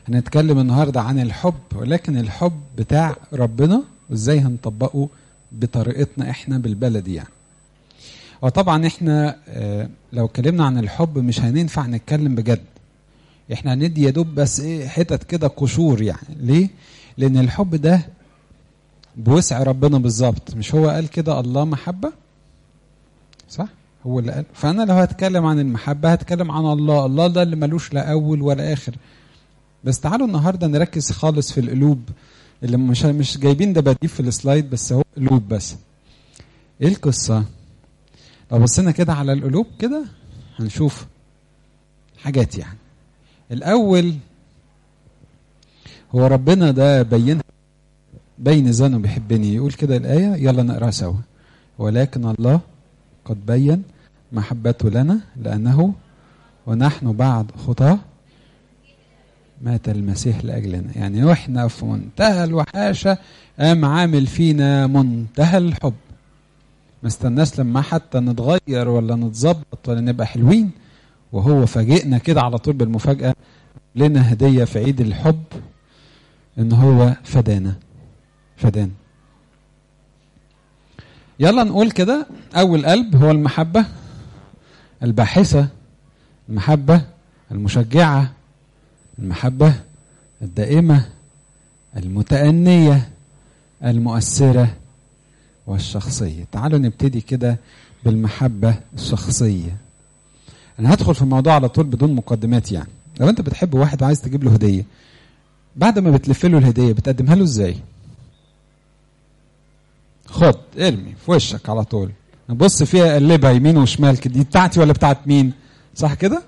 هنتكلم النهارده عن الحب ولكن الحب بتاع ربنا وازاي هنطبقه بطريقتنا احنا بالبلدي يعني وطبعا احنا آه، لو اتكلمنا عن الحب مش هننفع نتكلم بجد احنا هندي يا دوب بس ايه حتت كده قشور يعني ليه لان الحب ده بوسع ربنا بالظبط مش هو قال كده الله محبه صح هو اللي قال فانا لو هتكلم عن المحبه هتكلم عن الله الله ده اللي ملوش لا اول ولا اخر بس تعالوا النهارده نركز خالص في القلوب اللي مش مش جايبين دباديب في السلايد بس هو قلوب بس ايه القصه لو بصينا كده على القلوب كده هنشوف حاجات يعني الاول هو ربنا ده بين بين زانه بيحبني يقول كده الايه يلا نقراها سوا ولكن الله قد بين محبته لنا لانه ونحن بعد خطاه مات المسيح لاجلنا يعني واحنا في منتهى الوحاشه قام عامل فينا منتهى الحب ما استناش لما حتى نتغير ولا نتظبط ولا نبقى حلوين وهو فاجئنا كده على طول بالمفاجاه لنا هديه في عيد الحب ان هو فدانا فدانا يلا نقول كده اول قلب هو المحبه الباحثه المحبه المشجعه المحبه الدائمه المتأنية المؤثرة والشخصية تعالوا نبتدي كده بالمحبة الشخصية أنا هدخل في الموضوع على طول بدون مقدمات يعني لو أنت بتحب واحد وعايز تجيب له هدية بعد ما بتلف له الهدية بتقدمها له إزاي؟ خد ارمي في وشك على طول بص فيها قلبها يمين وشمال كده دي بتاعتي ولا بتاعت مين؟ صح كده؟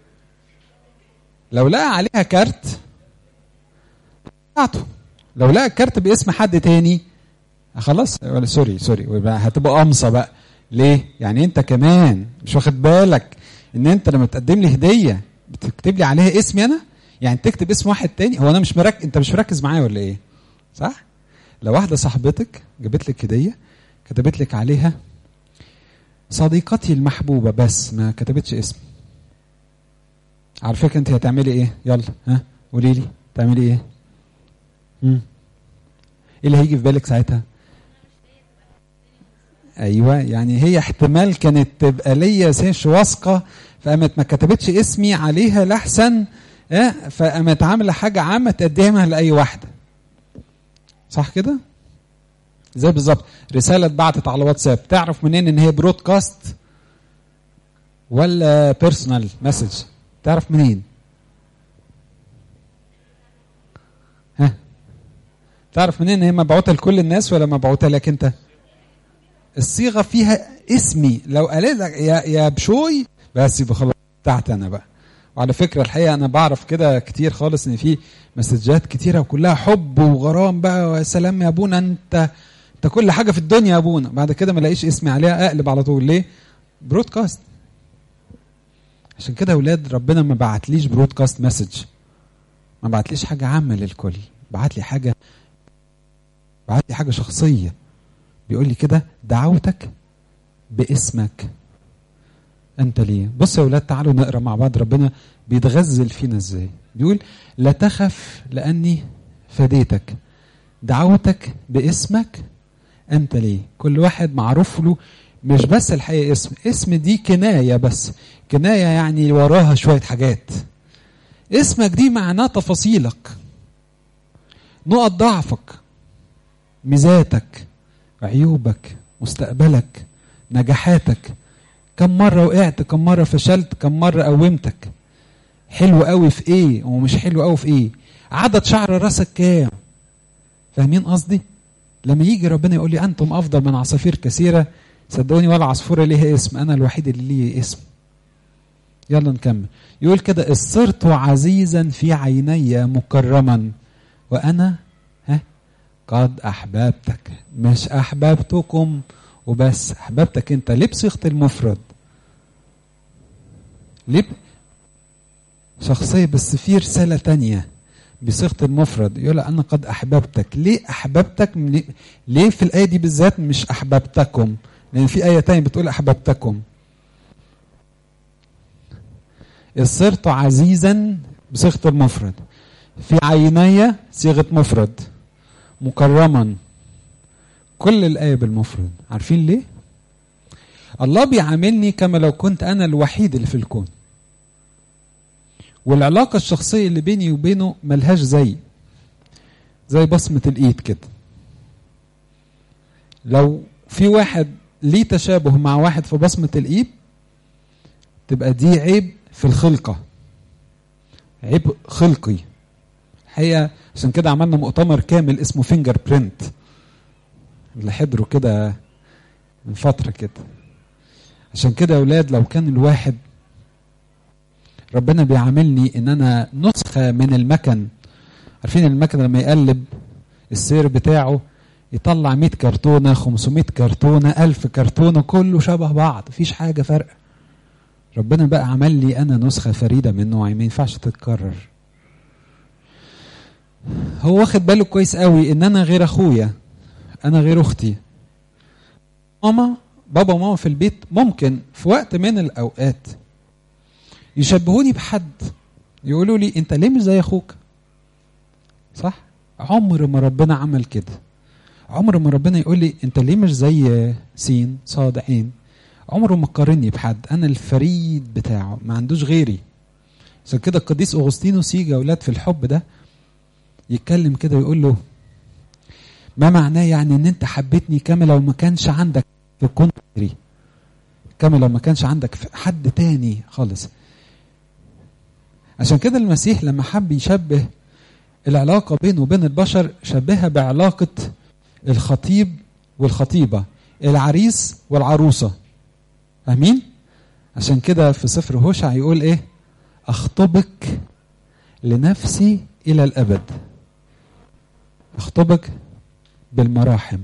لو لقى عليها كارت بتاعته لو لقى الكارت باسم حد تاني خلاص ولا سوري سوري ويبقى هتبقى قمصه بقى ليه؟ يعني انت كمان مش واخد بالك ان انت لما تقدم لي هديه بتكتب لي عليها اسمي انا؟ يعني تكتب اسم واحد تاني هو انا مش مركز انت مش مركز معايا ولا ايه؟ صح؟ لو واحده صاحبتك جابت لك هديه كتبت لك عليها صديقتي المحبوبه بس ما كتبتش اسم على فكره انت هتعملي ايه؟ يلا ها قولي لي تعملي ايه؟ مم. ايه اللي هيجي في بالك ساعتها؟ ايوه يعني هي احتمال كانت تبقى ليا سيش واثقه فقامت ما كتبتش اسمي عليها لحسن اه فقامت عامله حاجه عامه تقدمها لاي واحده صح كده؟ زي بالظبط رساله اتبعتت على واتساب تعرف منين ان هي برودكاست ولا بيرسونال مسج تعرف منين؟ ها تعرف منين ان هي مبعوثه لكل الناس ولا مبعوثه لك انت؟ الصيغه فيها اسمي لو قالت لك يا يا بشوي بس يبقى خلاص بتاعتي انا بقى وعلى فكره الحقيقه انا بعرف كده كتير خالص ان في مسجات كتيره وكلها حب وغرام بقى ويا سلام يا ابونا انت انت كل حاجه في الدنيا يا ابونا بعد كده ما الاقيش اسمي عليها اقلب على طول ليه؟ برودكاست عشان كده اولاد ربنا ما بعتليش برودكاست مسج ما بعتليش حاجه عامه للكل بعت لي حاجه بعت لي حاجه شخصيه بيقول لي كده دعوتك باسمك انت ليه بص يا اولاد تعالوا نقرا مع بعض ربنا بيتغزل فينا ازاي بيقول لا تخف لاني فديتك دعوتك باسمك انت ليه كل واحد معروف له مش بس الحقيقه اسم اسم دي كنايه بس كنايه يعني وراها شويه حاجات اسمك دي معناه تفاصيلك نقط ضعفك ميزاتك عيوبك مستقبلك نجاحاتك كم مرة وقعت كم مرة فشلت كم مرة قومتك حلو قوي في ايه ومش حلو قوي في ايه عدد شعر راسك كام فاهمين قصدي لما يجي ربنا يقول لي انتم افضل من عصافير كثيره صدقوني ولا عصفوره ليها اسم انا الوحيد اللي ليه اسم يلا نكمل يقول كده صرت عزيزا في عيني مكرما وانا ها قد احببتك مش احببتكم وبس احببتك انت ليه بصيغه المفرد ليه شخصيه بس في رساله تانية بصيغه المفرد يقول انا قد احببتك ليه احببتك ليه في الايه دي بالذات مش احببتكم لان في ايه تانية بتقول احببتكم صرت عزيزا بصيغه المفرد في عيني صيغة مفرد مكرما كل الآية بالمفرد عارفين ليه؟ الله بيعاملني كما لو كنت أنا الوحيد اللي في الكون والعلاقة الشخصية اللي بيني وبينه ملهاش زي زي بصمة الإيد كده لو في واحد ليه تشابه مع واحد في بصمة الإيد تبقى دي عيب في الخلقة عيب خلقي الحقيقة عشان كده عملنا مؤتمر كامل اسمه فينجر برينت اللي حضروا كده من فترة كده عشان كده يا أولاد لو كان الواحد ربنا بيعاملني ان انا نسخة من المكن عارفين المكن لما يقلب السير بتاعه يطلع 100 كرتونة 500 كرتونة 1000 كرتونة كله شبه بعض مفيش حاجة فرق ربنا بقى عمل لي انا نسخة فريدة من نوعي ما ينفعش تتكرر هو واخد باله كويس قوي ان انا غير اخويا انا غير اختي ماما بابا وماما في البيت ممكن في وقت من الاوقات يشبهوني بحد يقولوا لي انت ليه مش زي اخوك صح عمر ما ربنا عمل كده عمر ما ربنا يقول لي انت ليه مش زي سين صاد عين عمره ما قارني بحد انا الفريد بتاعه ما عندوش غيري عشان كده القديس اغسطينوس يجي اولاد في الحب ده يتكلم كده ويقول له ما معناه يعني ان انت حبيتني كما لو ما كانش عندك في كونتري كما لو ما كانش عندك حد تاني خالص عشان كده المسيح لما حب يشبه العلاقة بينه وبين البشر شبهها بعلاقة الخطيب والخطيبة العريس والعروسة أمين عشان كده في سفر هوشع يقول إيه أخطبك لنفسي إلى الأبد أخطبك بالمراحم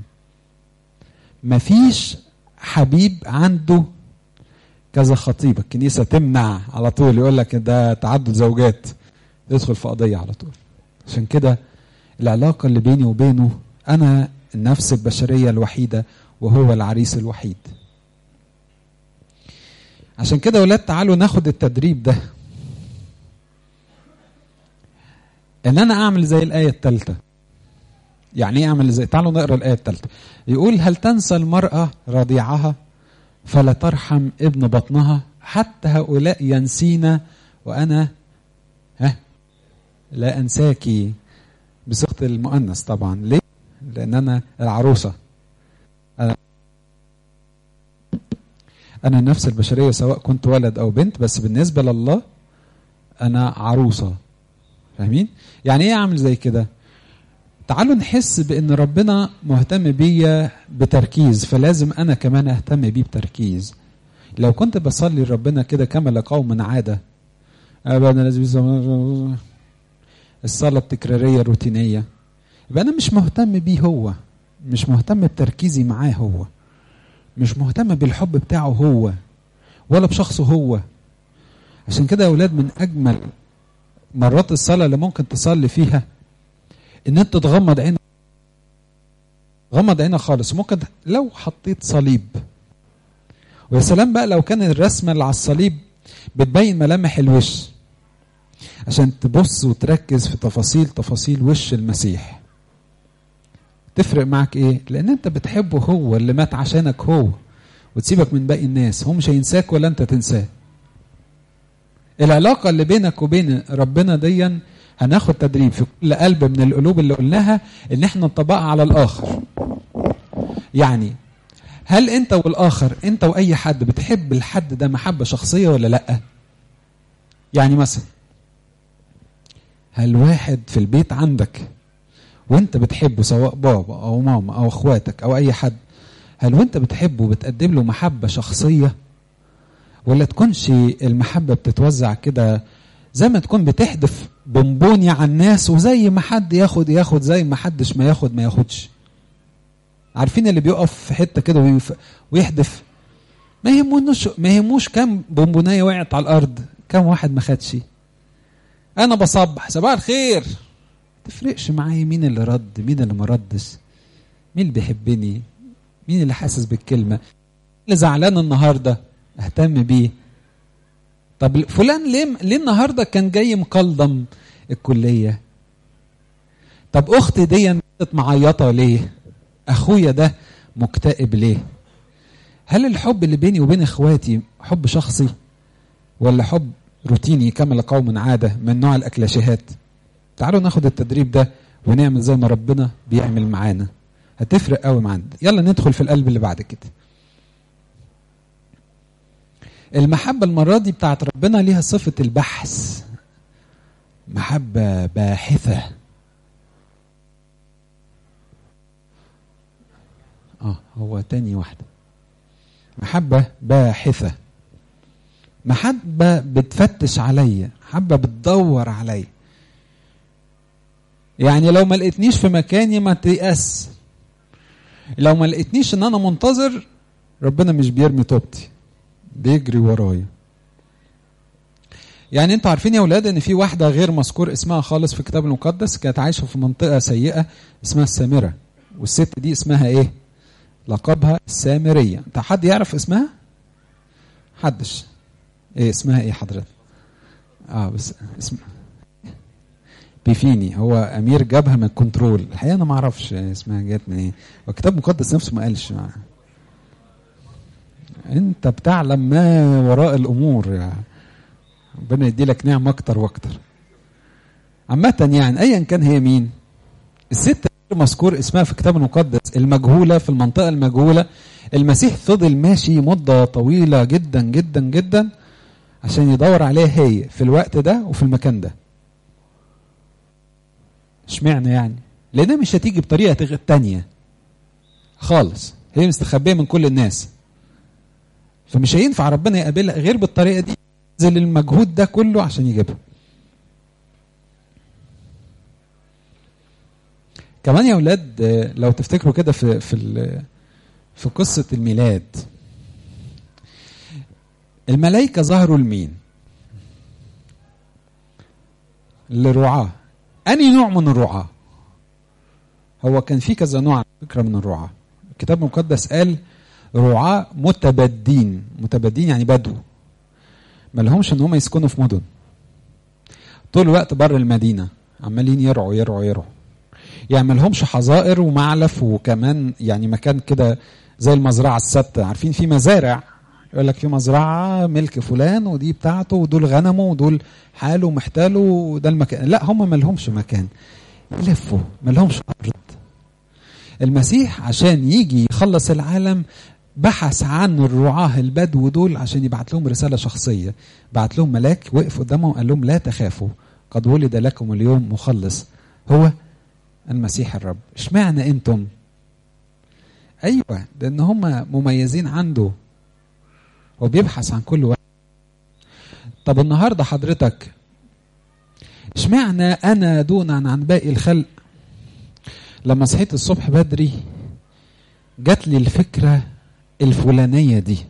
مفيش حبيب عنده كذا خطيبة الكنيسة تمنع على طول يقول لك ده تعدد زوجات يدخل في قضية على طول عشان كده العلاقة اللي بيني وبينه أنا النفس البشرية الوحيدة وهو العريس الوحيد عشان كده ولاد تعالوا ناخد التدريب ده ان انا اعمل زي الايه الثالثه يعني ايه اعمل زي تعالوا نقرا الايه الثالثه يقول هل تنسى المراه رضيعها فلا ترحم ابن بطنها حتى هؤلاء ينسينا وانا ها لا انساكي بصيغه المؤنث طبعا ليه لان انا العروسه أنا, انا النفس البشريه سواء كنت ولد او بنت بس بالنسبه لله انا عروسه فاهمين يعني ايه اعمل زي كده تعالوا نحس بان ربنا مهتم بيا بتركيز فلازم انا كمان اهتم بيه بتركيز لو كنت بصلي لربنا كده كما لقوم عاده ابدا لازم الصلاه التكراريه الروتينيه يبقى انا مش مهتم بيه هو مش مهتم بتركيزي معاه هو مش مهتم بالحب بتاعه هو ولا بشخصه هو عشان كده يا اولاد من اجمل مرات الصلاه اللي ممكن تصلي فيها ان انت تغمض عينك غمض عينك خالص ممكن لو حطيت صليب ويا سلام بقى لو كان الرسمه اللي على الصليب بتبين ملامح الوش عشان تبص وتركز في تفاصيل تفاصيل وش المسيح تفرق معك ايه لان انت بتحبه هو اللي مات عشانك هو وتسيبك من باقي الناس هو مش هينساك ولا انت تنساه العلاقة اللي بينك وبين ربنا ديا هناخد تدريب في كل قلب من القلوب اللي قلناها ان احنا نطبقها على الاخر يعني هل انت والاخر انت واي حد بتحب الحد ده محبة شخصية ولا لا يعني مثلا هل واحد في البيت عندك وانت بتحبه سواء بابا او ماما او اخواتك او اي حد هل وانت بتحبه بتقدم له محبة شخصية ولا تكونش المحبة بتتوزع كده زي ما تكون بتحدف بونبوني على الناس وزي ما حد ياخد ياخد زي ما حدش ما ياخد ما ياخدش عارفين اللي بيقف في حتة كده ويحدف ما يهموش ما يهموش كام بونبونايه وقعت على الارض كام واحد ما خدش انا بصبح صباح الخير تفرقش معايا مين اللي رد مين اللي ما ردش مين اللي بيحبني مين اللي حاسس بالكلمه اللي زعلان النهارده اهتم بيه طب فلان ليه ليه النهارده كان جاي مقلضم الكليه طب اختي دي معيطه ليه اخويا ده مكتئب ليه هل الحب اللي بيني وبين اخواتي حب شخصي ولا حب روتيني كما قوم عاده من نوع الاكلاشيهات تعالوا ناخد التدريب ده ونعمل زي ما ربنا بيعمل معانا هتفرق قوي معانا يلا ندخل في القلب اللي بعد كده المحبة المرة دي بتاعت ربنا ليها صفة البحث محبة باحثة اه هو تاني واحدة محبة باحثة محبة بتفتش عليا محبة بتدور عليا يعني لو ما لقيتنيش في مكاني ما تيأس لو ما لقيتنيش ان انا منتظر ربنا مش بيرمي توبتي بيجري ورايا يعني انتوا عارفين يا اولاد ان في واحده غير مذكور اسمها خالص في الكتاب المقدس كانت عايشه في منطقه سيئه اسمها السامره والست دي اسمها ايه لقبها السامريه انت حد يعرف اسمها حدش ايه اسمها ايه حضرتك اه بس اسم بيفيني هو امير جابها من الكنترول الحقيقه انا ما اعرفش اسمها جت من ايه والكتاب المقدس نفسه ما قالش معاه. انت بتعلم ما وراء الامور يعني ربنا يدي لك نعم اكتر واكتر عامة يعني ايا كان هي مين الست مذكور اسمها في الكتاب المقدس المجهولة في المنطقة المجهولة المسيح فضل ماشي مدة طويلة جدا جدا جدا عشان يدور عليها هي في الوقت ده وفي المكان ده اشمعنى يعني لانها مش هتيجي بطريقة تانية خالص هي مستخبية من كل الناس فمش هينفع ربنا يقابلها غير بالطريقه دي ينزل المجهود ده كله عشان يجيبها كمان يا اولاد لو تفتكروا كده في في في قصه الميلاد الملائكه ظهروا لمين للرعاه اني نوع من الرعاه هو كان في كذا نوع على فكره من الرعاه الكتاب المقدس قال رعاة متبدين متبدين يعني بدو ما لهمش ان هم يسكنوا في مدن طول الوقت بره المدينه عمالين يرعوا يرعوا يرعوا يعني ما لهمش حظائر ومعلف وكمان يعني مكان كده زي المزرعه الثابته عارفين في مزارع يقول لك في مزرعه ملك فلان ودي بتاعته ودول غنمه ودول حاله ومحتاله وده المكان لا هم ما لهمش مكان يلفوا ما لهمش ارض المسيح عشان يجي يخلص العالم بحث عن الرعاة البدو دول عشان يبعت لهم رسالة شخصية بعت لهم ملاك وقف قدامهم وقال لهم لا تخافوا قد ولد لكم اليوم مخلص هو المسيح الرب اشمعنى انتم ايوه لان هم مميزين عنده هو بيبحث عن كل واحد طب النهارده حضرتك اشمعنى انا دونا عن باقي الخلق لما صحيت الصبح بدري جات لي الفكره الفلانيه دي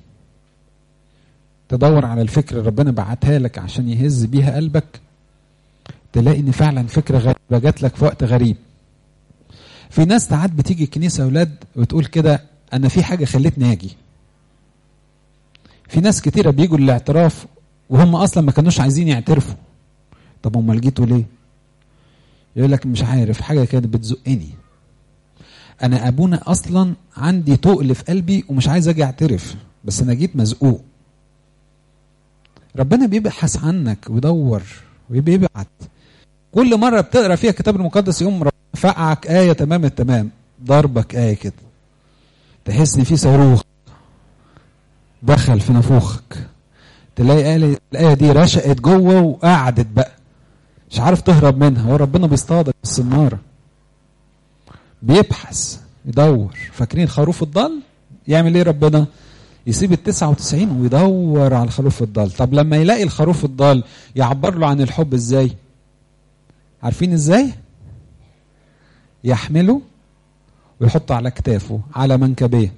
تدور على الفكره ربنا بعتها لك عشان يهز بيها قلبك تلاقي ان فعلا فكره غريبه جات لك في وقت غريب في ناس ساعات بتيجي الكنيسه اولاد وتقول كده انا في حاجه خلتني اجي في ناس كتيره بيجوا للاعتراف وهم اصلا ما كانوش عايزين يعترفوا طب امال جيتوا ليه يقول لك مش عارف حاجه كانت بتزقني انا ابونا اصلا عندي تقل في قلبي ومش عايز اجي اعترف بس انا جيت مزقوق ربنا بيبحث عنك ويدور وبيبعت كل مره بتقرا فيها الكتاب المقدس يقوم ربنا فقعك ايه تمام التمام ضربك ايه كده تحس ان في صاروخ دخل في نافوخك تلاقي الايه دي رشقت جوه وقعدت بقى مش عارف تهرب منها هو ربنا بيصطادك بالصناره بيبحث يدور فاكرين خروف الضال يعمل ايه ربنا يسيب ال 99 ويدور على الخروف الضال طب لما يلاقي الخروف الضال يعبر له عن الحب ازاي عارفين ازاي يحمله ويحطه على كتافه على منكبيه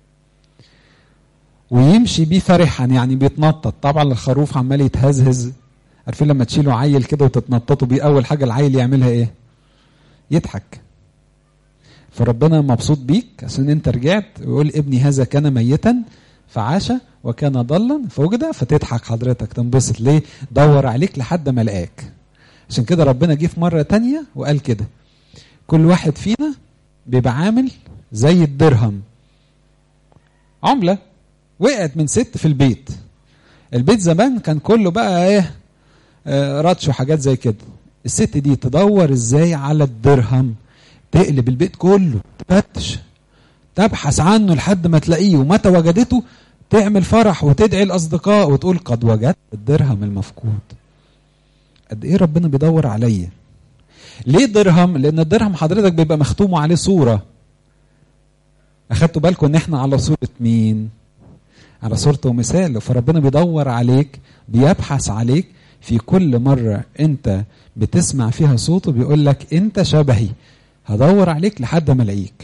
ويمشي بيه فرحا يعني بيتنطط طبعا الخروف عمال يتهزهز عارفين لما تشيلوا عيل كده وتتنططوا بيه اول حاجه العيل يعملها ايه يضحك فربنا مبسوط بيك عشان انت رجعت ويقول ابني هذا كان ميتا فعاش وكان ضلا فوجد فتضحك حضرتك تنبسط ليه دور عليك لحد ما لقاك عشان كده ربنا جه في مرة تانية وقال كده كل واحد فينا بيبقى عامل زي الدرهم عملة وقعت من ست في البيت البيت زمان كان كله بقى ايه آه راتش وحاجات زي كده الست دي تدور ازاي على الدرهم تقلب البيت كله تفتش تبحث عنه لحد ما تلاقيه ومتى وجدته تعمل فرح وتدعي الاصدقاء وتقول قد وجدت الدرهم المفقود قد ايه ربنا بيدور عليا ليه درهم لان الدرهم حضرتك بيبقى مختوم عليه صوره اخدتوا بالكم ان احنا على صوره مين على صورته ومثاله فربنا بيدور عليك بيبحث عليك في كل مرة انت بتسمع فيها صوته بيقول لك انت شبهي هدور عليك لحد ما الاقيك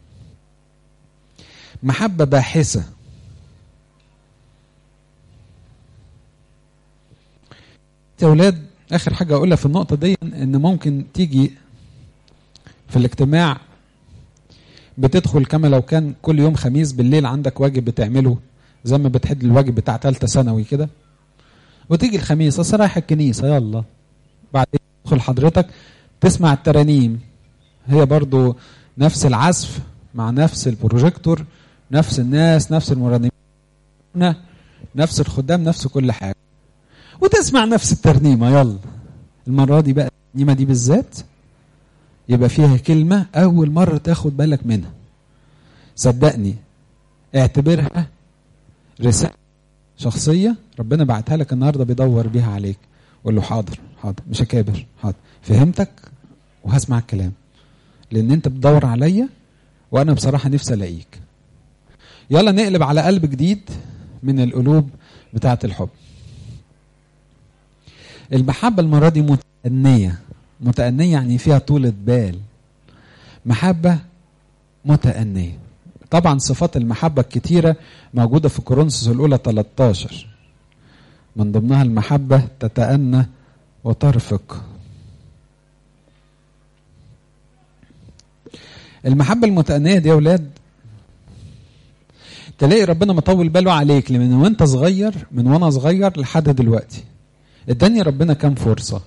محبة باحثة يا اولاد اخر حاجة اقولها في النقطة دي ان ممكن تيجي في الاجتماع بتدخل كما لو كان كل يوم خميس بالليل عندك واجب بتعمله زي ما بتحد الواجب بتاع ثالثه ثانوي كده وتيجي الخميس اصل رايح الكنيسه يلا بعدين تدخل حضرتك تسمع الترانيم هي برضو نفس العزف مع نفس البروجيكتور نفس الناس نفس المرنمين نفس الخدام نفس كل حاجه وتسمع نفس الترنيمه يلا المره دي بقى الترنيمه دي بالذات يبقى فيها كلمه اول مره تاخد بالك منها صدقني اعتبرها رسالة شخصية ربنا بعتها لك النهارده بيدور بيها عليك قول له حاضر حاضر مش هكابر حاضر فهمتك وهسمع الكلام لأن أنت بتدور عليا وأنا بصراحة نفسي ألاقيك يلا نقلب على قلب جديد من القلوب بتاعة الحب المحبة المرة دي متأنية متأنية يعني فيها طولة بال محبة متأنية طبعا صفات المحبة الكتيرة موجودة في كورنثوس الأولى 13 من ضمنها المحبة تتأنى وترفق المحبة المتأنية دي يا أولاد تلاقي ربنا مطول باله عليك من وانت صغير من وانا صغير لحد دلوقتي اداني ربنا كام فرصة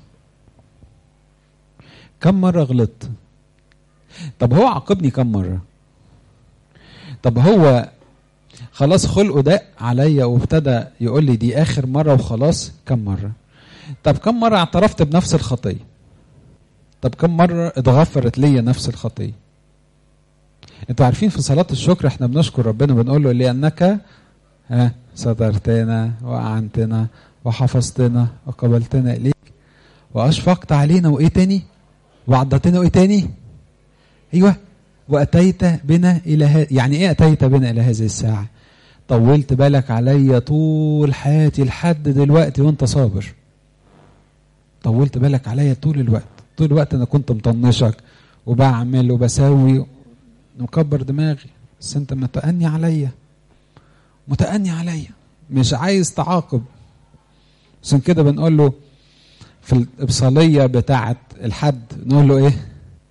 كم مرة غلطت طب هو عاقبني كم مرة طب هو خلاص خلقه دق عليا وابتدى يقول لي دي اخر مره وخلاص كم مره طب كم مره اعترفت بنفس الخطيه طب كم مره اتغفرت ليا نفس الخطيه انتوا عارفين في صلاه الشكر احنا بنشكر ربنا بنقول له لانك ها سترتنا واعنتنا وحفظتنا وقبلتنا اليك واشفقت علينا وايه تاني وعضتنا وايه تاني ايوه واتيت بنا الى ه... يعني ايه اتيت بنا الى هذه الساعه طولت بالك عليا طول حياتي لحد دلوقتي وانت صابر طولت بالك عليا طول الوقت طول الوقت انا كنت مطنشك وبعمل وبسوي مكبر دماغي بس انت متأني عليا متأني عليا مش عايز تعاقب عشان كده بنقول له في الإبصالية بتاعة الحد نقول له إيه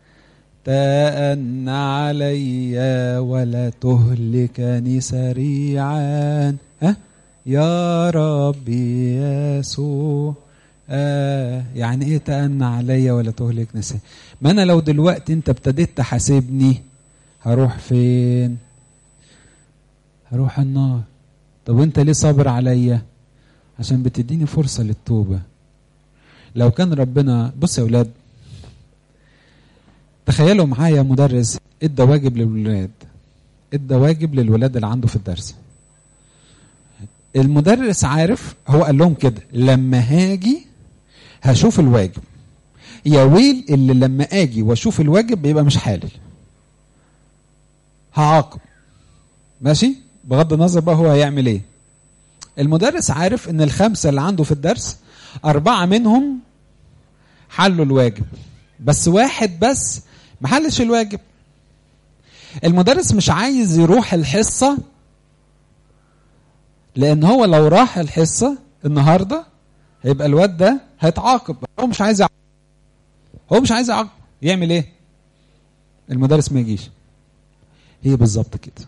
تأن علي ولا تهلكني سريعا ها يا ربي يسوع آه يعني ايه تأن علي ولا تهلكني سريعا ما انا لو دلوقتي انت ابتديت تحاسبني هروح فين هروح النار طب وانت ليه صابر عليا عشان بتديني فرصة للتوبة لو كان ربنا بص يا اولاد تخيلوا معايا مدرس ادى واجب للولاد ادى واجب للولاد اللي عنده في الدرس المدرس عارف هو قال لهم كده لما هاجي هشوف الواجب يا ويل اللي لما اجي واشوف الواجب بيبقى مش حالل هعاقب ماشي بغض النظر بقى هو هيعمل ايه المدرس عارف ان الخمسه اللي عنده في الدرس اربعه منهم حلوا الواجب بس واحد بس ما حلش الواجب المدرس مش عايز يروح الحصه لان هو لو راح الحصه النهارده هيبقى الواد ده هيتعاقب هو مش عايز يعاقب هو مش عايز يعاقب يعمل ايه المدرس ما يجيش هي بالظبط كده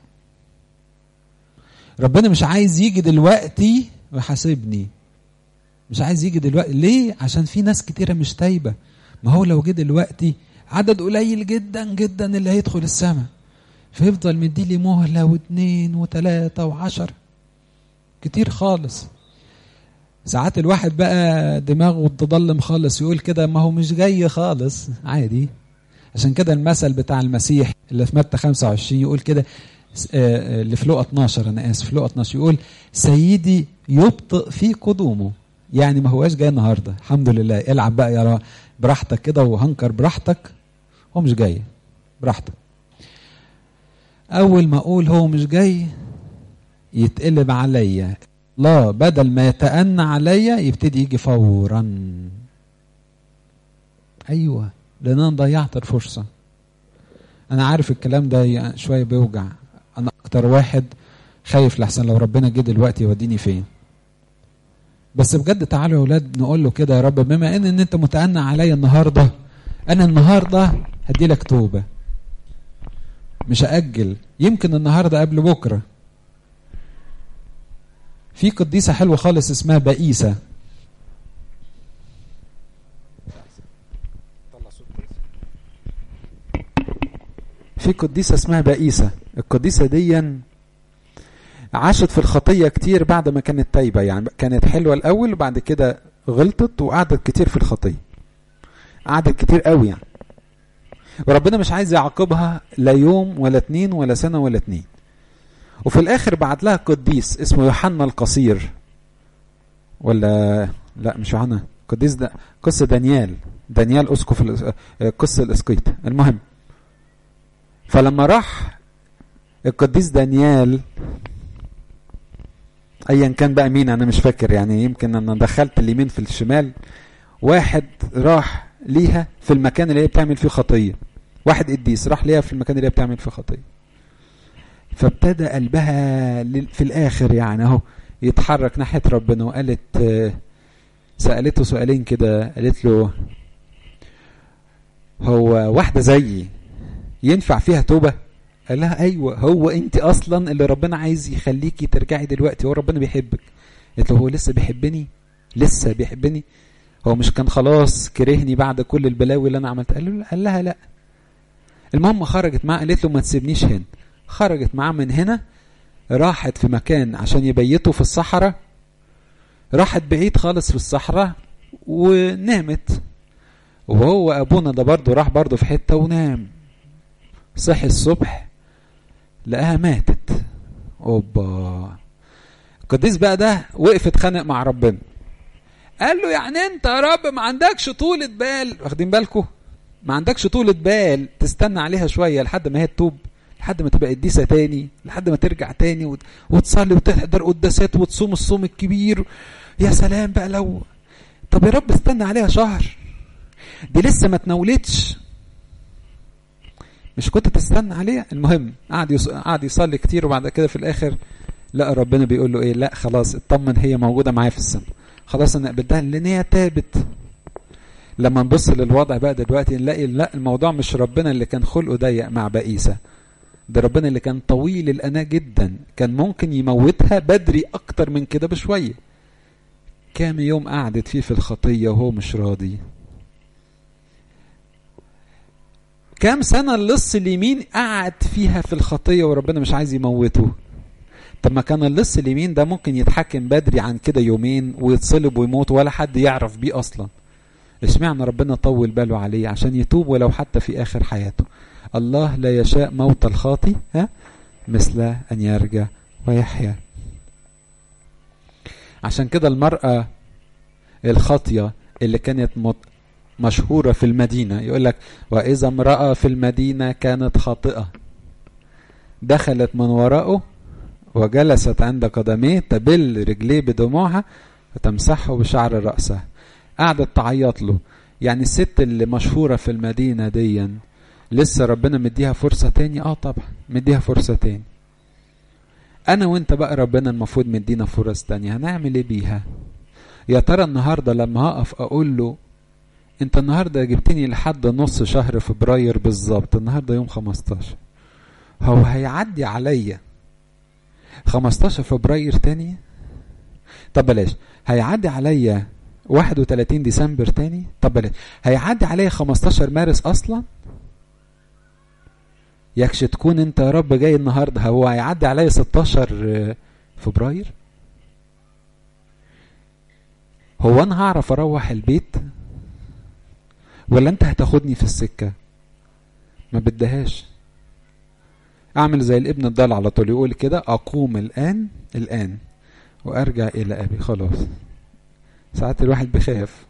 ربنا مش عايز يجي دلوقتي ويحاسبني مش عايز يجي دلوقتي ليه عشان في ناس كتيرة مش تايبة ما هو لو جه دلوقتي عدد قليل جدا جدا اللي هيدخل السماء فيفضل مديلي مهلة واثنين وثلاثة وعشر كتير خالص ساعات الواحد بقى دماغه تضلم خالص يقول كده ما هو مش جاي خالص عادي عشان كده المثل بتاع المسيح اللي في متى 25 يقول كده اللي في لقا 12 انا اسف لقا 12 يقول سيدي يبطئ في قدومه يعني ما هواش جاي النهارده الحمد لله العب بقى يا براحتك كده وهنكر براحتك هو مش جاي براحتك اول ما اقول هو مش جاي يتقلب عليا لا بدل ما يتأنى عليا يبتدي يجي فورا ايوه لان انا ضيعت الفرصه انا عارف الكلام ده شويه بيوجع انا اكتر واحد خايف لحسن لو ربنا جه دلوقتي يوديني فين بس بجد تعالوا يا اولاد نقول له كده يا رب بما ان, إن انت متأنى عليا النهارده انا النهارده هدي لك توبه مش هاجل يمكن النهارده قبل بكره في قديسه حلوه خالص اسمها بائسه في قديسه اسمها بائسه القديسه دي عاشت في الخطيه كتير بعد ما كانت تايبه يعني كانت حلوه الاول وبعد كده غلطت وقعدت كتير في الخطيه قعدت كتير قوي يعني وربنا مش عايز يعاقبها لا يوم ولا اتنين ولا سنه ولا اتنين وفي الاخر بعت لها قديس اسمه يوحنا القصير ولا لا مش يوحنا قديس ده قصه دانيال دانيال اسقف قصه الاسقيط المهم فلما راح القديس دانيال ايا كان بقى مين انا مش فاكر يعني يمكن انا دخلت اليمين في الشمال واحد راح ليها في المكان اللي هي بتعمل فيه خطيه واحد قديس راح ليها في المكان اللي هي بتعمل فيه خطيه فابتدى قلبها في الاخر يعني اهو يتحرك ناحيه ربنا وقالت سالته سؤالين كده قالت له هو واحده زيي ينفع فيها توبه قال لها ايوه هو انت اصلا اللي ربنا عايز يخليكي ترجعي دلوقتي هو ربنا بيحبك قالت له هو لسه بيحبني لسه بيحبني هو مش كان خلاص كرهني بعد كل البلاوي اللي انا عملتها قال, له قال لها لا المهم خرجت معاه قالت له ما تسيبنيش هنا خرجت معاه من هنا راحت في مكان عشان يبيتوا في الصحراء راحت بعيد خالص في الصحراء ونامت وهو ابونا ده برضه راح برضه في حته ونام صحي الصبح لقاها ماتت اوبا القديس بقى ده وقف اتخانق مع ربنا قال له يعني انت يا رب ما عندكش طولة بال واخدين بالكم ما عندكش طولة بال تستنى عليها شوية لحد ما هي تتوب لحد ما تبقى قديسة تاني لحد ما ترجع تاني وت... وتصلي وتحضر قداسات وتصوم الصوم الكبير يا سلام بقى لو طب يا رب استنى عليها شهر دي لسه ما تنولتش مش كنت تستنى عليها المهم قعد يص... قعد يصلي كتير وبعد كده في الاخر لا ربنا بيقول له ايه لا خلاص اطمن هي موجوده معايا في السماء خلاص انا قبلتها لان هي تابت لما نبص للوضع بقى دلوقتي نلاقي لا الموضوع مش ربنا اللي كان خلقه ضيق مع بائسه ده ربنا اللي كان طويل الأناة جدا كان ممكن يموتها بدري أكتر من كده بشوية كام يوم قعدت فيه في الخطية وهو مش راضي كام سنة اللص اليمين قعد فيها في الخطية وربنا مش عايز يموته طب ما كان اللص اليمين ده ممكن يتحكم بدري عن كده يومين ويتصلب ويموت ولا حد يعرف بيه أصلا اشمعنى ربنا طول باله عليه عشان يتوب ولو حتى في آخر حياته الله لا يشاء موت الخاطي ها مثل أن يرجع ويحيا عشان كده المرأة الخاطية اللي كانت مشهورة في المدينة يقول لك وإذا امرأة في المدينة كانت خاطئة دخلت من وراءه وجلست عند قدميه تبل رجليه بدموعها وتمسحه بشعر رأسها قعدت تعيط له يعني الست اللي مشهورة في المدينة دي لسه ربنا مديها فرصة تاني اه طبعا مديها فرصة تاني انا وانت بقى ربنا المفروض مدينا فرص تانية هنعمل ايه بيها يا ترى النهاردة لما هقف اقول له انت النهاردة جبتني لحد نص شهر فبراير بالظبط النهاردة يوم 15 هو هيعدي عليا 15 فبراير تاني طب بلاش هيعدي عليا 31 ديسمبر تاني طب بلاش هيعدي عليا 15 مارس اصلا يكش تكون انت يا رب جاي النهارده هو هيعدي عليا 16 فبراير هو انا هعرف اروح البيت ولا انت هتاخدني في السكه ما بدهاش اعمل زي الابن الضال على طول يقول كده اقوم الان الان وارجع الى ابي خلاص ساعات الواحد بيخاف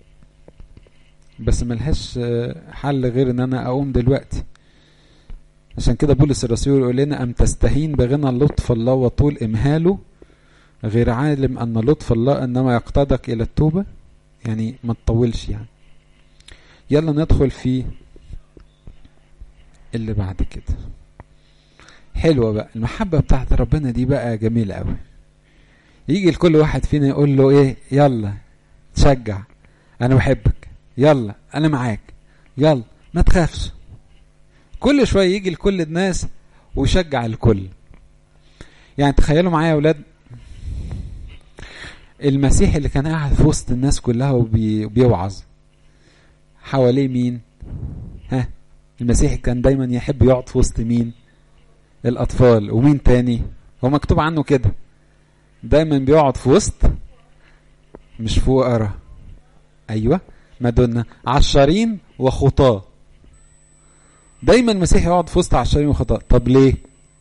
بس ملهاش حل غير ان انا اقوم دلوقتي عشان كده بولس الرسول يقول لنا ام تستهين بغنى لطف الله وطول امهاله غير عالم ان لطف الله انما يقتضك الى التوبه يعني ما تطولش يعني يلا ندخل في اللي بعد كده حلوة بقى المحبة بتاعت ربنا دي بقى جميلة قوي يجي لكل واحد فينا يقول له ايه يلا تشجع انا بحبك يلا انا معاك يلا ما تخافش كل شوية يجي لكل الناس ويشجع الكل يعني تخيلوا معايا يا اولاد المسيح اللي كان قاعد في وسط الناس كلها وبيوعظ حواليه مين ها المسيح كان دايما يحب يقعد في وسط مين الاطفال ومين تاني هو مكتوب عنه كده دايما بيقعد في وسط مش فقراء ايوه مدنا عشارين وخطاه دايما المسيح يقعد في وسط عشارين وخطاه طب ليه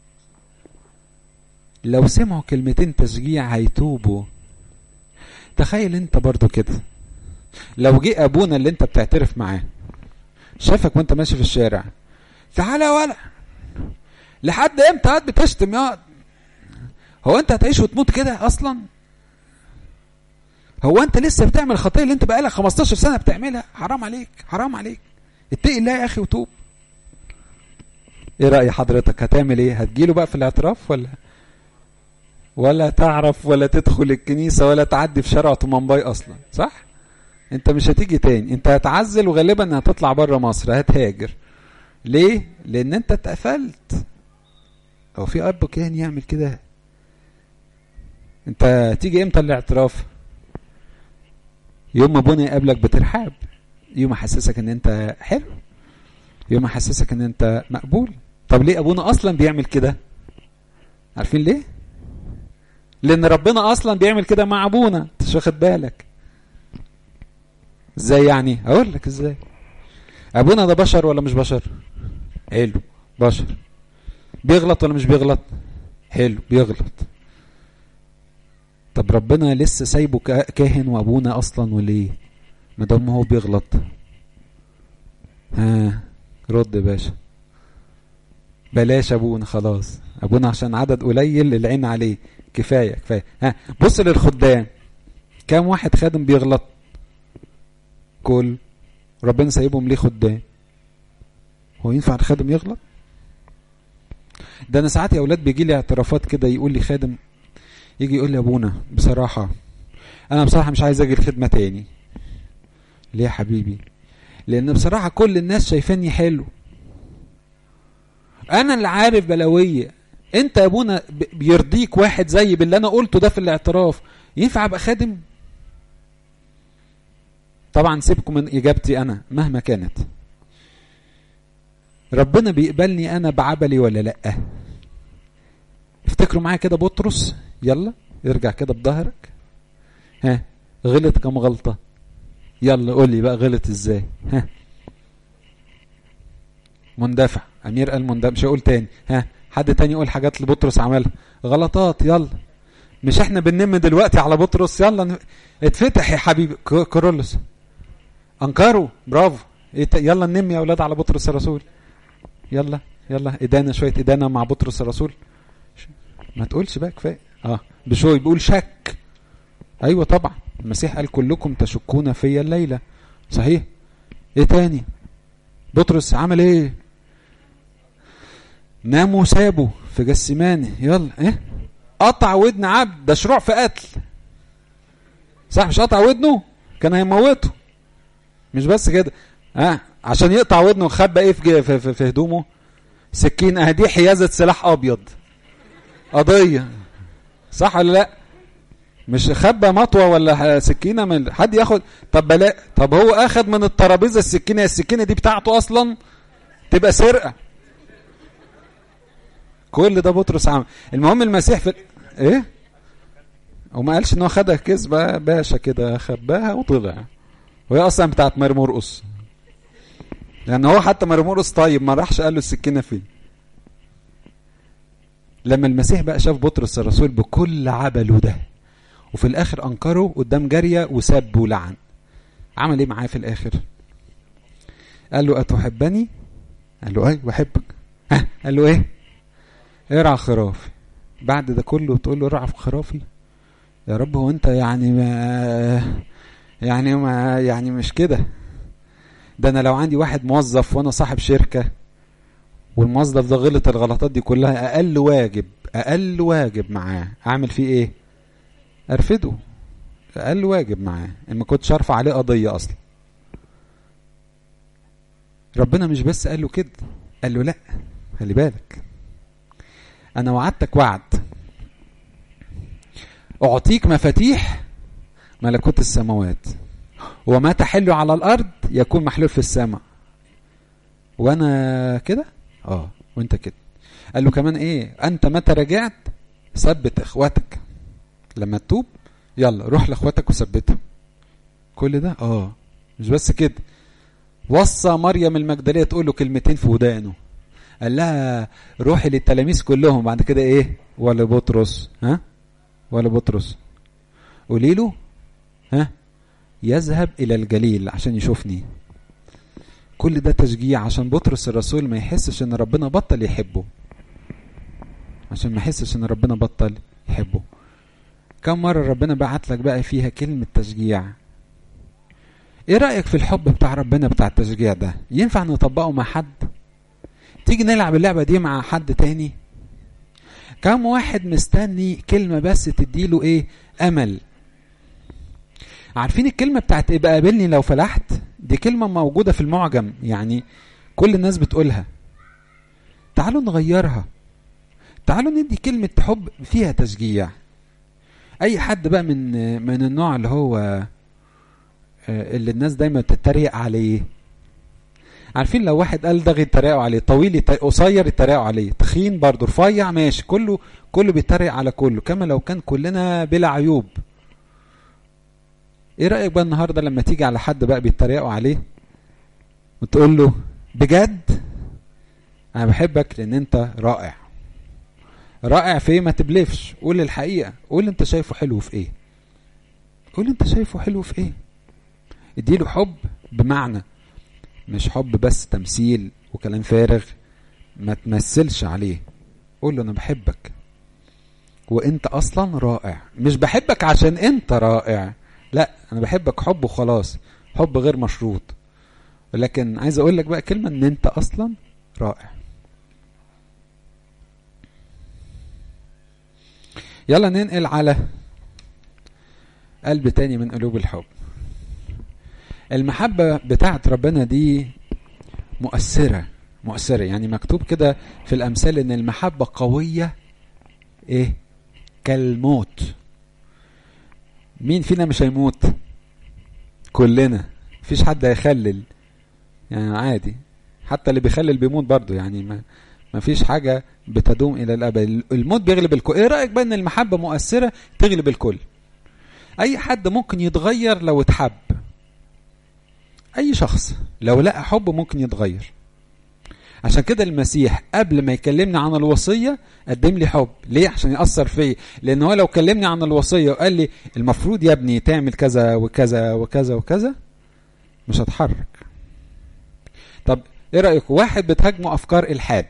لو سمعوا كلمتين تشجيع هيتوبوا تخيل انت برضو كده لو جه ابونا اللي انت بتعترف معاه شافك وانت ماشي في الشارع تعالى يا ولا لحد امتى قاعد بتشتم يا هو انت هتعيش وتموت كده اصلا هو انت لسه بتعمل الخطيه اللي انت بقالك 15 سنه بتعملها حرام عليك حرام عليك اتقي الله يا اخي وتوب ايه راي حضرتك هتعمل ايه هتجيله بقى في الاعتراف ولا ولا تعرف ولا تدخل الكنيسه ولا تعدي في شارع طومنباي اصلا صح انت مش هتيجي تاني انت هتعزل وغالبا هتطلع بره مصر هتهاجر ليه لان انت اتقفلت او في اب كان يعمل كده انت تيجي امتى الاعتراف يوم ما ابونا يقابلك بترحاب يوم يحسسك ان انت حلو يوم يحسسك ان انت مقبول طب ليه ابونا اصلا بيعمل كده عارفين ليه لان ربنا اصلا بيعمل كده مع ابونا مش واخد بالك ازاي يعني اقول لك ازاي ابونا ده بشر ولا مش بشر حلو بشر بيغلط ولا مش بيغلط حلو بيغلط طب ربنا لسه سايبه كاهن وابونا اصلا وليه ما دام هو بيغلط ها رد يا باشا بلاش ابونا خلاص ابونا عشان عدد قليل العين عليه كفايه كفايه ها بص للخدام كام واحد خادم بيغلط كل ربنا سايبهم ليه خدام هو ينفع الخادم يغلط ده انا ساعات يا اولاد بيجي لي اعترافات كده يقول لي خادم يجي يقول لي يا ابونا بصراحه انا بصراحه مش عايز اجي الخدمه تاني ليه يا حبيبي لان بصراحه كل الناس شايفاني حلو انا اللي عارف بلاويه انت يا ابونا بيرضيك واحد زي باللي انا قلته ده في الاعتراف ينفع ابقى خادم طبعا سيبكم من اجابتي انا مهما كانت ربنا بيقبلني انا بعبلي ولا لا افتكروا معايا كده بطرس يلا ارجع كده بظهرك ها غلط كم غلطة يلا قول لي بقى غلط ازاي ها مندفع امير قال مندفع مش هقول تاني ها حد تاني يقول حاجات اللي بطرس عملها غلطات يلا مش احنا بننم دلوقتي على بطرس يلا اتفتح يا حبيبي كورولوس انكروا برافو يلا ننم يا اولاد على بطرس الرسول يلا يلا ادانا شويه ادانا مع بطرس الرسول ما تقولش بقى كفايه اه بشوي بيقول شك ايوه طبعا المسيح قال كلكم تشكون في الليله صحيح ايه تاني بطرس عمل ايه نام وسابه في جسماني يلا ايه قطع ودن عبد ده شروع في قتل صح مش قطع ودنه كان هيموته مش بس كده ها آه. عشان يقطع ودنه خبى ايه في, في, في, في هدومه سكين اه دي حيازه سلاح ابيض قضيه صح ولا لا مش خبى مطوه ولا سكينه من حد ياخد طب بلا طب هو اخد من الترابيزه السكينه السكينه دي بتاعته اصلا تبقى سرقه كل ده بطرس عمل المهم المسيح في ايه وما قالش ان هو خدها كذبه باشا كده خباها وطلع وهي اصلا بتاعت مرمرقص لان هو حتى مرمرقص طيب ما راحش قال له السكينه فين لما المسيح بقى شاف بطرس الرسول بكل عبله ده وفي الاخر انكره قدام جاريه وسب ولعن عمل ايه معاه في الاخر قال له اتحبني قال له اي بحبك ها قال له ايه ارعى خرافي بعد ده كله تقول له ارعى في خرافي يا رب هو انت يعني ما يعني ما يعني مش كده ده انا لو عندي واحد موظف وانا صاحب شركه والموظف ده غلط الغلطات دي كلها اقل واجب اقل واجب معاه اعمل فيه ايه ارفده اقل واجب معاه ان ما كنتش ارفع عليه قضيه اصلا ربنا مش بس قال له كده قال له لا خلي بالك انا وعدتك وعد اعطيك مفاتيح ملكوت السماوات وما تحل على الارض يكون محلول في السماء وانا كده اه وانت كده قال له كمان ايه انت متى رجعت ثبت اخواتك لما تتوب يلا روح لاخواتك وثبتهم كل ده اه مش بس كده وصى مريم المجدليه تقول له كلمتين في ودانه قال لها روحي للتلاميذ كلهم بعد كده ايه ولا بطرس ها ولا بطرس قولي له ها يذهب الى الجليل عشان يشوفني كل ده تشجيع عشان بطرس الرسول ما يحسش ان ربنا بطل يحبه عشان ما يحسش ان ربنا بطل يحبه كم مرة ربنا بعت لك بقى فيها كلمة تشجيع ايه رأيك في الحب بتاع ربنا بتاع التشجيع ده ينفع نطبقه مع حد تيجي نلعب اللعبة دي مع حد تاني كم واحد مستني كلمة بس تديله ايه امل عارفين الكلمة بتاعت ابقى قابلني لو فلحت دي كلمة موجودة في المعجم يعني كل الناس بتقولها تعالوا نغيرها تعالوا ندي كلمة حب فيها تشجيع اي حد بقى من من النوع اللي هو اللي الناس دايما تتريق عليه عارفين لو واحد قال ده يتريقوا عليه طويل قصير يتريقوا عليه تخين برضه رفيع ماشي كله كله بيتريق على كله كما لو كان كلنا بلا عيوب ايه رايك بقى النهارده لما تيجي على حد بقى بيتريقوا عليه وتقول له بجد انا بحبك لان انت رائع رائع في ايه ما تبلفش قول الحقيقه قول انت شايفه حلو في ايه قول انت شايفه حلو في ايه اديله حب بمعنى مش حب بس تمثيل وكلام فارغ ما تمثلش عليه قول له انا بحبك وانت اصلا رائع مش بحبك عشان انت رائع لا انا بحبك حب وخلاص حب غير مشروط لكن عايز اقول لك بقى كلمه ان انت اصلا رائع يلا ننقل على قلب تاني من قلوب الحب المحبة بتاعت ربنا دي مؤثرة مؤثرة يعني مكتوب كده في الأمثال إن المحبة قوية إيه كالموت مين فينا مش هيموت كلنا مفيش حد هيخلل يعني عادي حتى اللي بيخلل بيموت برضه يعني ما ما فيش حاجة بتدوم إلى الأبد الموت بيغلب الكل إيه رأيك بقى إن المحبة مؤثرة تغلب الكل أي حد ممكن يتغير لو اتحب أي شخص لو لقى حب ممكن يتغير عشان كده المسيح قبل ما يكلمني عن الوصية قدم لي حب ليه عشان يأثر فيا لأن هو لو كلمني عن الوصية وقال لي المفروض يا ابني تعمل كذا وكذا وكذا وكذا مش هتحرك طب ايه رأيك واحد بتهاجمه أفكار إلحاد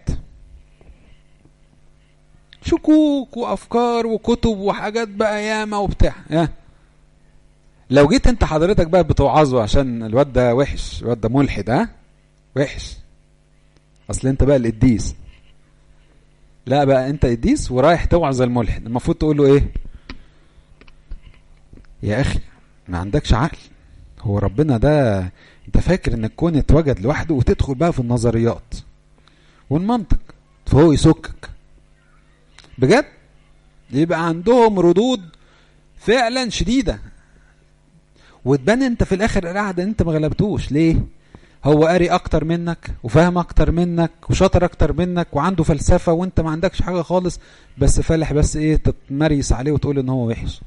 شكوك وافكار وكتب وحاجات بقى ياما وبتاع يا. لو جيت انت حضرتك بقى بتوعظه عشان الواد ده وحش الواد ده ملحد ها وحش اصل انت بقى القديس لا بقى انت قديس ورايح توعظ الملحد المفروض تقول له ايه يا اخي ما عندكش عقل هو ربنا ده انت فاكر ان الكون اتوجد لوحده وتدخل بقى في النظريات والمنطق فهو يسكك بجد يبقى عندهم ردود فعلا شديده وتبان انت في الاخر القعده انت ما غلبتوش ليه هو قاري اكتر منك وفاهم اكتر منك وشاطر اكتر منك وعنده فلسفه وانت ما عندكش حاجه خالص بس فالح بس ايه تتمريس عليه وتقول ان هو وحش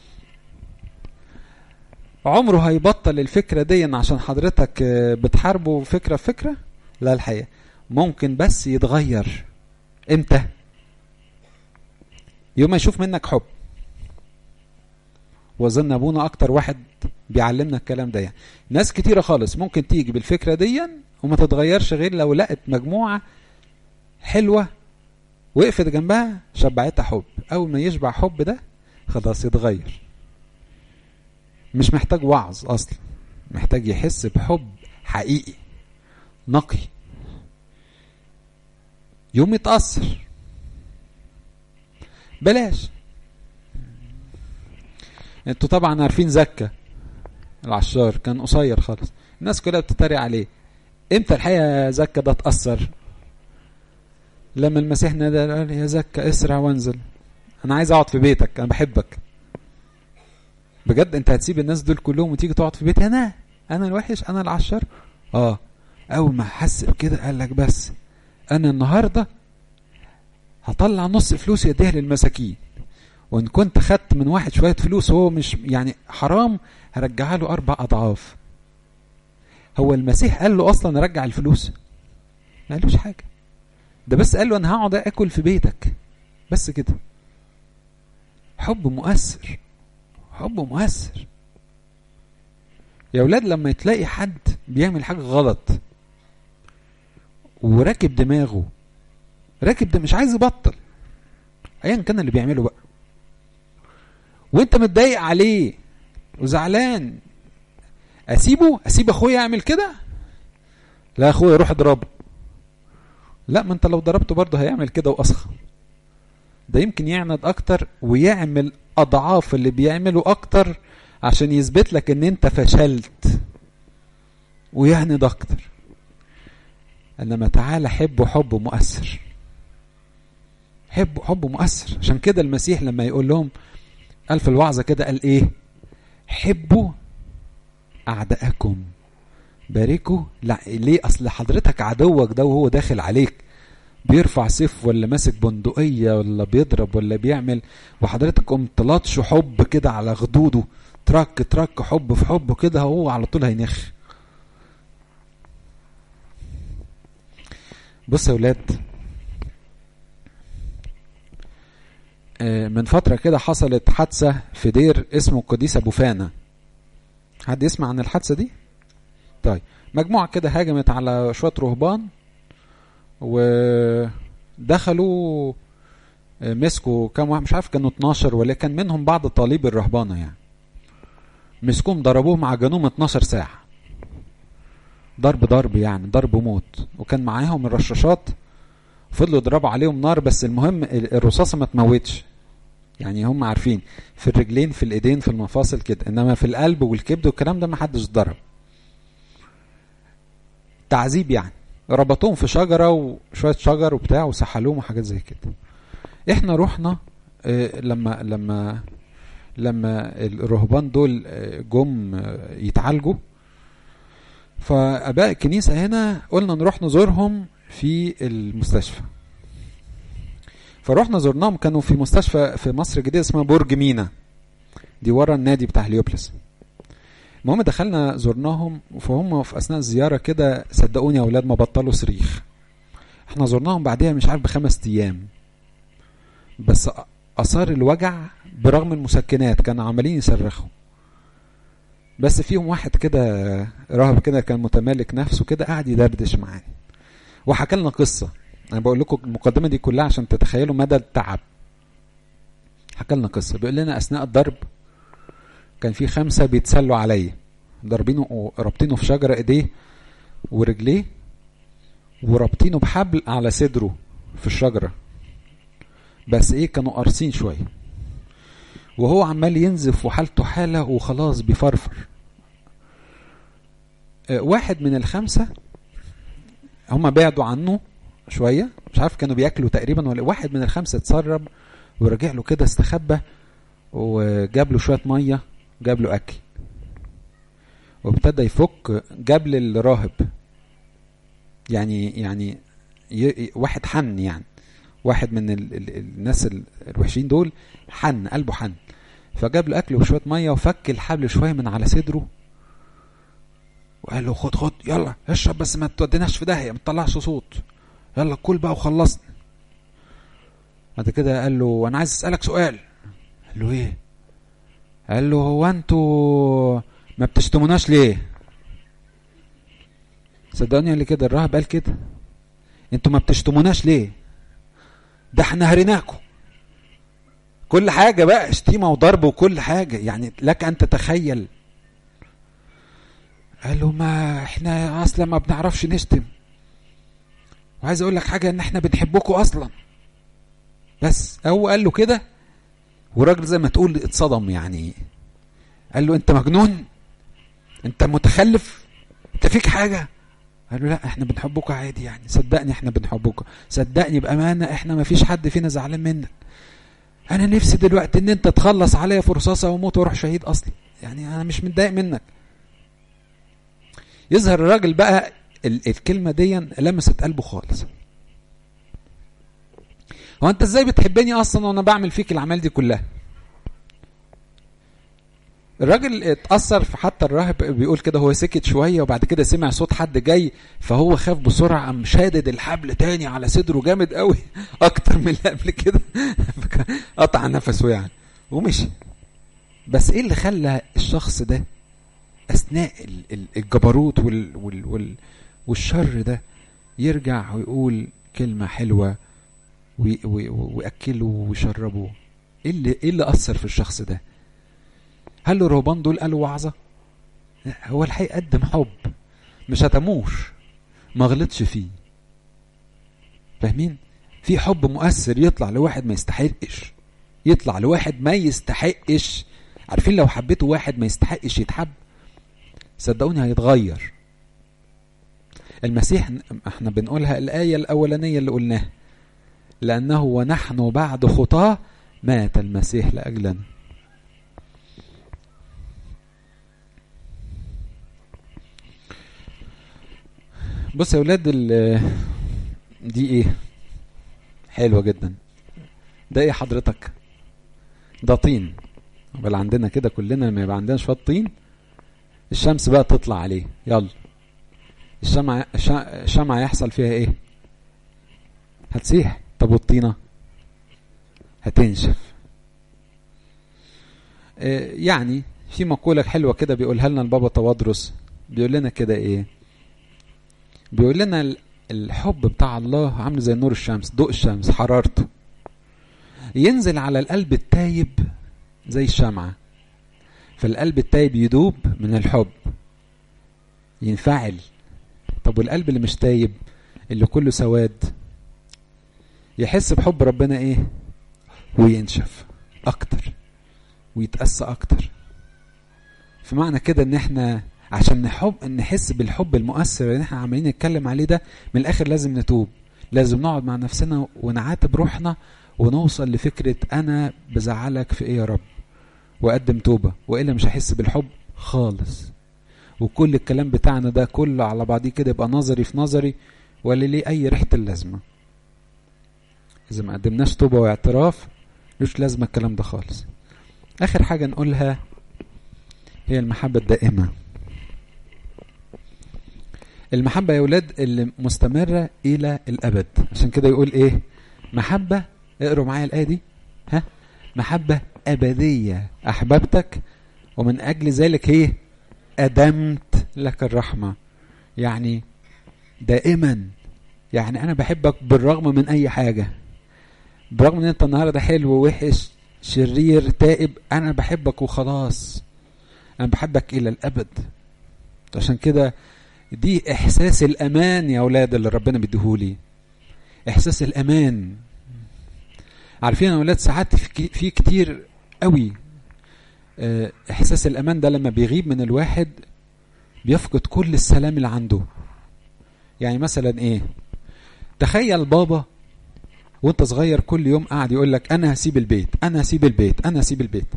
عمره هيبطل الفكره دي عشان حضرتك بتحاربه فكره فكره لا الحقيقه ممكن بس يتغير امتى يوم ما يشوف منك حب واظن ابونا اكتر واحد بيعلمنا الكلام ده يعني ناس كتيره خالص ممكن تيجي بالفكره دي وما تتغيرش غير لو لقت مجموعه حلوه وقفت جنبها شبعتها حب اول ما يشبع حب ده خلاص يتغير مش محتاج وعظ اصلا محتاج يحس بحب حقيقي نقي يوم يتأثر بلاش انتوا طبعا عارفين زكا العشار كان قصير خالص الناس كلها بتتريق عليه امتى الحقيقه زكا ده اتأثر لما المسيح نادى قال يا زكا اسرع وانزل انا عايز اقعد في بيتك انا بحبك بجد انت هتسيب الناس دول كلهم وتيجي تقعد في بيتي انا انا الوحش انا العشار اه اول ما حس بكده قال لك بس انا النهارده هطلع نص فلوسي اديها للمساكين وان كنت خدت من واحد شويه فلوس وهو مش يعني حرام هرجعها له اربع اضعاف هو المسيح قال له اصلا رجع الفلوس ما قالوش حاجه ده بس قال له انا هقعد اكل في بيتك بس كده حب مؤثر حب مؤثر يا ولاد لما تلاقي حد بيعمل حاجه غلط وراكب دماغه راكب ده مش عايز يبطل ايا كان اللي بيعمله بقى وانت متضايق عليه وزعلان اسيبه اسيب اخويا يعمل كده لا اخويا روح اضربه لا ما انت لو ضربته برضه هيعمل كده واسخن ده يمكن يعند اكتر ويعمل اضعاف اللي بيعمله اكتر عشان يثبت لك ان انت فشلت ويعند اكتر انما تعالى حبه حب مؤثر حبه حب مؤثر عشان كده المسيح لما يقول لهم قال في الوعظه كده قال ايه حبوا اعدائكم باركوا لا ليه اصل حضرتك عدوك ده وهو داخل عليك بيرفع سيف ولا ماسك بندقية ولا بيضرب ولا بيعمل وحضرتك قمت لطش حب كده على خدوده ترك ترك حب في حب كده هو على طول هينخ بص يا ولاد من فترة كده حصلت حادثة في دير اسمه القديس أبو فانا حد يسمع عن الحادثة دي؟ طيب مجموعة كده هاجمت على شوية رهبان ودخلوا مسكوا كام واحد مش عارف كانوا 12 ولا كان منهم بعض طالب الرهبانة يعني مسكوهم ضربوهم عجنوهم 12 ساعة ضرب ضرب يعني ضرب موت وكان معاهم الرشاشات فضلوا يضربوا عليهم نار بس المهم الرصاصة ما تموتش يعني هم عارفين في الرجلين في الايدين في المفاصل كده انما في القلب والكبد والكلام ده ما حدش ضرب تعذيب يعني ربطوهم في شجرة وشوية شجر وبتاع وسحلوهم وحاجات زي كده احنا رحنا اه لما لما لما الرهبان دول جم يتعالجوا فاباء الكنيسه هنا قلنا نروح نزورهم في المستشفى فروحنا زرناهم كانوا في مستشفى في مصر الجديده اسمها برج مينا دي ورا النادي بتاع هليوبلس المهم دخلنا زرناهم فهم في اثناء الزياره كده صدقوني يا اولاد ما بطلوا صريخ احنا زرناهم بعدها مش عارف بخمس ايام بس اثار الوجع برغم المسكنات كانوا عمالين يصرخوا بس فيهم واحد كده راهب كده كان متمالك نفسه كده قاعد يدردش معانا وحكى لنا قصه انا بقول لكم المقدمه دي كلها عشان تتخيلوا مدى التعب حكى لنا قصه بيقول لنا اثناء الضرب كان في خمسه بيتسلوا عليا ضاربينه رابطينه في شجره ايديه ورجليه ورابطينه بحبل على صدره في الشجره بس ايه كانوا قارصين شويه وهو عمال ينزف وحالته حاله وخلاص بيفرفر واحد من الخمسه هما بعدوا عنه شويه مش عارف كانوا بياكلوا تقريبا ولا واحد من الخمسه اتسرب ورجع له كده استخبى وجاب له شويه ميه جاب له اكل وابتدى يفك جاب للراهب يعني يعني ي... واحد حن يعني واحد من ال... ال... الناس ال... الوحشين دول حن قلبه حن فجاب له اكل وشويه ميه وفك الحبل شويه من على صدره وقال له خد خد يلا اشرب بس ما توديناش في داهيه ما تطلعش صوت يلا كل بقى وخلصنا بعد كده قال له انا عايز اسالك سؤال قال له ايه قال له هو انتوا ما بتشتموناش ليه صدقوني قال لي كده الراهب قال كده انتوا ما بتشتموناش ليه ده احنا هريناكم كل حاجه بقى شتيمه وضرب وكل حاجه يعني لك ان تتخيل قال له ما احنا اصلا ما بنعرفش نشتم وعايز اقول لك حاجه ان احنا بنحبكم اصلا بس هو قال له كده والراجل زي ما تقول اتصدم يعني قال له انت مجنون انت متخلف انت فيك حاجه قال له لا احنا بنحبكم عادي يعني صدقني احنا بنحبكم صدقني بامانه احنا ما فيش حد فينا زعلان منك انا نفسي دلوقتي ان انت تخلص عليا في رصاصه واموت واروح شهيد اصلا يعني انا مش متضايق منك يظهر الراجل بقى ال الكلمه دي لمست قلبه خالص هو انت ازاي بتحبني اصلا وانا بعمل فيك الاعمال دي كلها الراجل اتأثر في حتى الراهب بيقول كده هو سكت شوية وبعد كده سمع صوت حد جاي فهو خاف بسرعة قام شادد الحبل تاني على صدره جامد قوي أكتر من اللي قبل كده قطع نفسه يعني ومشي بس إيه اللي خلى الشخص ده أثناء الجبروت وال وال وال والشر ده يرجع ويقول كلمة حلوة ويأكله ويشربه إيه اللي إيه اللي أثر في الشخص ده؟ هل الرهبان دول قالوا وعظة؟ هو الحقيقة قدم حب مش هتموش ما غلطش فيه فاهمين؟ في حب مؤثر يطلع لواحد ما يستحقش يطلع لواحد ما يستحقش عارفين لو حبيتوا واحد ما يستحقش يتحب صدقوني هيتغير المسيح احنا بنقولها الآية الأولانية اللي قلناها لأنه ونحن بعد خطاه مات المسيح لأجلنا بص يا ولاد دي ايه حلوه جدا ده ايه حضرتك ده طين بل عندنا كده كلنا لما يبقى عندنا شويه طين الشمس بقى تطلع عليه يلا الشمعة الشمعة يحصل فيها ايه هتسيح طب والطينة هتنشف اه يعني في مقولة حلوة كده بيقولها لنا البابا توادرس بيقول لنا كده ايه بيقول لنا الحب بتاع الله عامل زي نور الشمس ضوء الشمس حرارته ينزل على القلب التايب زي الشمعة فالقلب التايب يدوب من الحب ينفعل طب والقلب اللي مش تايب اللي كله سواد يحس بحب ربنا ايه وينشف اكتر ويتأسى اكتر فمعنى كده ان احنا عشان نحب نحس بالحب المؤثر اللي احنا عمالين نتكلم عليه ده من الاخر لازم نتوب لازم نقعد مع نفسنا ونعاتب روحنا ونوصل لفكرة انا بزعلك في ايه يا رب واقدم توبة والا مش هحس بالحب خالص وكل الكلام بتاعنا ده كله على بعضيه كده يبقى نظري في نظري ولا ليه اي ريحة اللازمة اذا ما قدمناش توبة واعتراف ملوش لازمة الكلام ده خالص اخر حاجة نقولها هي المحبة الدائمة المحبة يا ولاد اللي مستمرة إلى الأبد عشان كده يقول إيه محبة اقروا معايا الآية دي ها محبة أبدية أحببتك ومن أجل ذلك إيه أدمت لك الرحمة يعني دائما يعني أنا بحبك بالرغم من أي حاجة برغم ان انت النهارده حلو ووحش شرير تائب انا بحبك وخلاص انا بحبك الى الابد عشان كده دي احساس الامان يا اولاد اللي ربنا بيديهولي احساس الامان عارفين يا اولاد ساعات في كتير قوي احساس الامان ده لما بيغيب من الواحد بيفقد كل السلام اللي عنده يعني مثلا ايه تخيل بابا وانت صغير كل يوم قاعد يقول لك انا هسيب البيت انا هسيب البيت انا هسيب البيت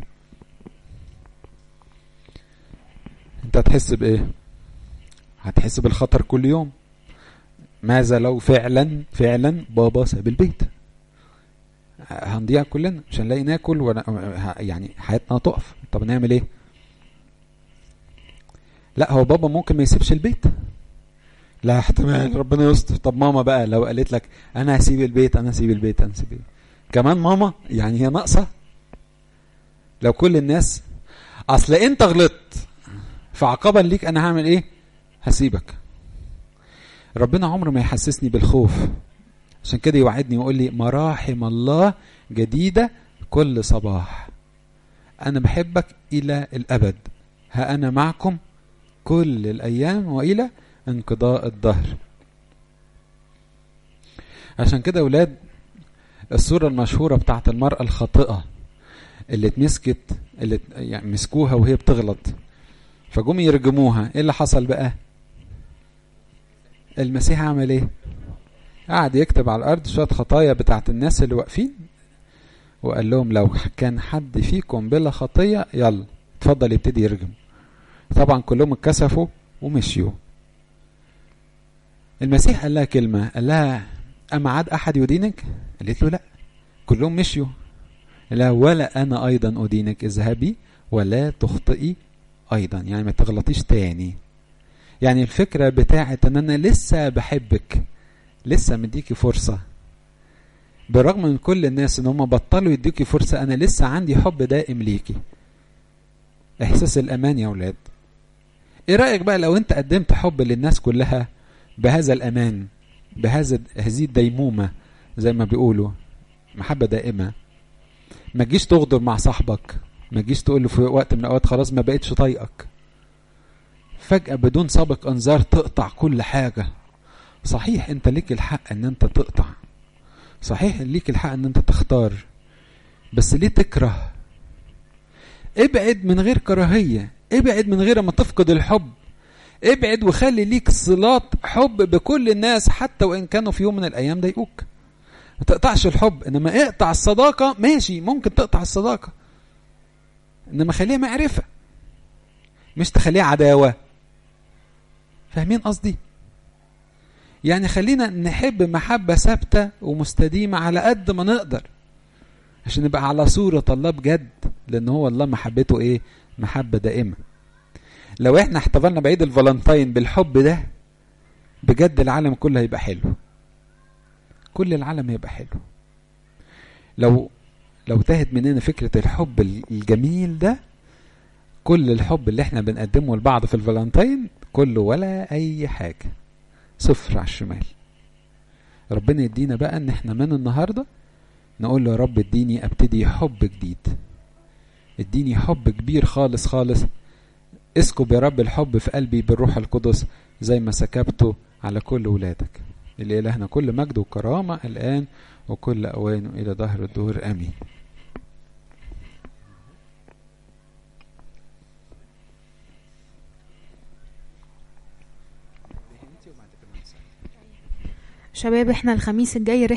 انت هتحس بايه هتحس بالخطر كل يوم ماذا لو فعلا فعلا بابا ساب البيت هنضيع كلنا مش هنلاقي ناكل ولا يعني حياتنا هتقف طب نعمل ايه لا هو بابا ممكن ما يسيبش البيت لا احتمال ربنا يستر طب ماما بقى لو قالت لك انا هسيب البيت انا هسيب البيت انا هسيب البيت كمان ماما يعني هي ناقصه لو كل الناس اصل انت غلطت فعقابا ليك انا هعمل ايه هسيبك ربنا عمره ما يحسسني بالخوف عشان كده يوعدني ويقول لي مراحم الله جديدة كل صباح أنا بحبك إلى الأبد ها أنا معكم كل الأيام وإلى انقضاء الدهر عشان كده أولاد الصورة المشهورة بتاعت المرأة الخاطئة اللي اتمسكت اللي يعني مسكوها وهي بتغلط فجم يرجموها ايه اللي حصل بقى المسيح عمل ايه قعد يكتب على الارض شويه خطايا بتاعت الناس اللي واقفين وقال لهم لو كان حد فيكم بلا خطيه يلا اتفضل يبتدي يرجم طبعا كلهم اتكسفوا ومشيوا المسيح قال لها كلمه قال لها اما عاد احد يدينك قالت له لا كلهم مشيوا لا ولا انا ايضا ادينك اذهبي ولا تخطئي ايضا يعني ما تغلطيش تاني يعني الفكره بتاعت ان انا لسه بحبك لسه مديكي فرصه بالرغم من كل الناس ان هم بطلوا يديكي فرصه انا لسه عندي حب دائم ليكي احساس الامان يا اولاد ايه رايك بقى لو انت قدمت حب للناس كلها بهذا الامان بهذا هذه الديمومه زي ما بيقولوا محبه دائمه ما تجيش تغدر مع صاحبك ما تجيش تقول له في وقت من الاوقات خلاص ما بقتش طايقك فجأة بدون سابق انذار تقطع كل حاجة صحيح انت ليك الحق ان انت تقطع صحيح ليك الحق ان انت تختار بس ليه تكره ابعد من غير كراهية ابعد من غير ما تفقد الحب ابعد وخلي ليك صلات حب بكل الناس حتى وان كانوا في يوم من الايام ضايقوك ما تقطعش الحب انما اقطع الصداقة ماشي ممكن تقطع الصداقة انما خليها معرفة مش تخليها عداوة فاهمين قصدي يعني خلينا نحب محبة ثابتة ومستديمة على قد ما نقدر عشان نبقى على صورة الله بجد لأن هو الله محبته إيه محبة دائمة لو احنا احتفلنا بعيد الفالنتين بالحب ده بجد العالم كله هيبقى حلو كل العالم هيبقى حلو لو لو تاهت مننا فكرة الحب الجميل ده كل الحب اللي احنا بنقدمه لبعض في الفالنتين كله ولا اي حاجة صفر على الشمال ربنا يدينا بقى ان احنا من النهاردة نقول له يا رب اديني ابتدي حب جديد اديني حب كبير خالص خالص اسكب يا رب الحب في قلبي بالروح القدس زي ما سكبته على كل ولادك اللي إلهنا كل مجد وكرامة الآن وكل أوان إلى ظهر الدهور آمين شباب احنا الخميس الجاي